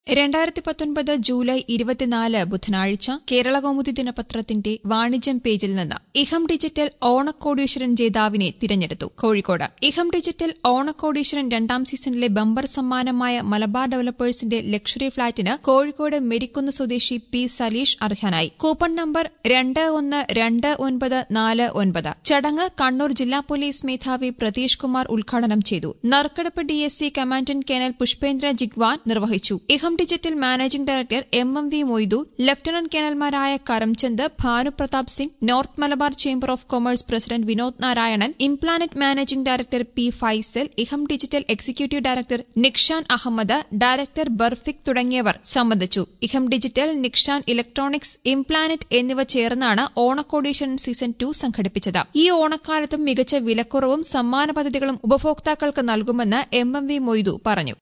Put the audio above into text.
രണ്ടായിരത്തി പത്തൊൻപത് ജൂലൈ ഇരുപത്തിനാല് ബുധനാഴ്ച കേരളകൗമുദി ദിനപത്രത്തിന്റെ വാണിജ്യം പേജിൽ നിന്ന് ഇഹം ഡിജിറ്റൽ ഓണക്കോടീശ്വരൻ ജേതാവിനെ തിരഞ്ഞെടുത്തു കോഴിക്കോട് ഇഹം ഡിജിറ്റൽ ഓണക്കോടീശ്വരൻ രണ്ടാം സീസണിലെ ബമ്പർ സമ്മാനമായ മലബാർ ഡെവലപ്പേഴ്സിന്റെ ലക്ഷറി ഫ്ളാറ്റിന് കോഴിക്കോട് മെരിക്കുന്ന് സ്വദേശി പി സലീഷ് അർഹനായി കൂപ്പൺ നമ്പർ രണ്ട് ഒന്ന് രണ്ട് ഒൻപത് നാല് ഒൻപത് ചടങ്ങ് കണ്ണൂർ ജില്ലാ പോലീസ് മേധാവി പ്രതീഷ് കുമാർ ഉദ്ഘാടനം ചെയ്തു നറുക്കെടുപ്പ് DSC commandant colonel Pushpendra Jigwan നിർവഹിച്ചു Eham digital managing director M M V Moythu lieutenant കേണൽമാരായ Karamchand Bhanupratap Singh north Malabar chamber of commerce president Vinod Narayanan Implanet managing director P Faisal Eham digital executive director Nikshan Ahammed director Barfik തുടങ്ങിയവർ സംബന്ധിച്ചു Eham digital Nikshan electronics Implanet എന്നിവ ചേർന്നാണ് ഓണക്കോഡീഷൻ സീസൺ ടു സംഘടിപ്പിച്ചത് ഈ ഓണക്കാലത്തും മികച്ച വിലക്കുറവും സമ്മാന പദ്ധതികളും ഉപഭോക്താക്കൾക്ക് നൽകുമെന്ന് എം എം വി മൊയ്തു പറഞ്ഞു